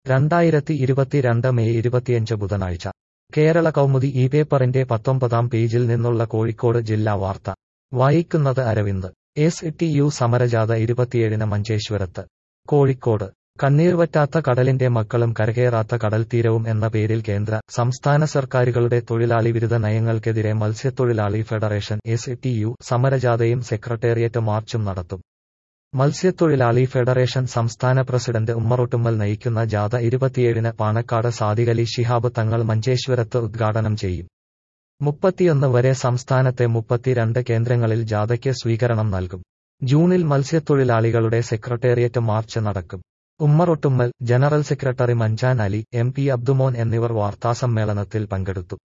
രണ്ടായിരത്തി ഇരുപത്തിരണ്ട് മെയ് ഇരുപത്തിയഞ്ച് ബുധനാഴ്ച കേരള കൗമുദി ഈ പേപ്പറിന്റെ പത്തൊമ്പതാം പേജിൽ നിന്നുള്ള കോഴിക്കോട് ജില്ലാ വാർത്ത വായിക്കുന്നത് അരവിന്ദ് എസ് ടി യു സമരജാഥ ഇരുപത്തിയേഴിന് മഞ്ചേശ്വരത്ത് കോഴിക്കോട് കണ്ണീർവറ്റാത്ത കടലിന്റെ മക്കളും കരകയറാത്ത കടൽത്തീരവും എന്ന പേരിൽ കേന്ദ്ര സംസ്ഥാന സർക്കാരുകളുടെ തൊഴിലാളി വിരുദ്ധ നയങ്ങൾക്കെതിരെ മത്സ്യത്തൊഴിലാളി ഫെഡറേഷൻ എസ് ടി യു സമരജാഥയും സെക്രട്ടേറിയറ്റ് മാർച്ചും നടത്തും മത്സ്യത്തൊഴിലാളി ഫെഡറേഷൻ സംസ്ഥാന പ്രസിഡന്റ് ഉമ്മറൊട്ടുമ്മൽ നയിക്കുന്ന ജാഥ ഇരുപത്തിയേഴിന് പാണക്കാട് സാദിഖലി ശിഹാബ് തങ്ങൾ മഞ്ചേശ്വരത്ത് ഉദ്ഘാടനം ചെയ്യും മുപ്പത്തിയൊന്ന് വരെ സംസ്ഥാനത്തെ മുപ്പത്തിരണ്ട് കേന്ദ്രങ്ങളിൽ ജാഥയ്ക്ക് സ്വീകരണം നൽകും ജൂണിൽ മത്സ്യത്തൊഴിലാളികളുടെ സെക്രട്ടേറിയറ്റ് മാർച്ച് നടക്കും Ummarottummal general secretary Manchan Ali M P Abdumon എന്നിവർ വാർത്താസമ്മേളനത്തിൽ പങ്കെടുത്തു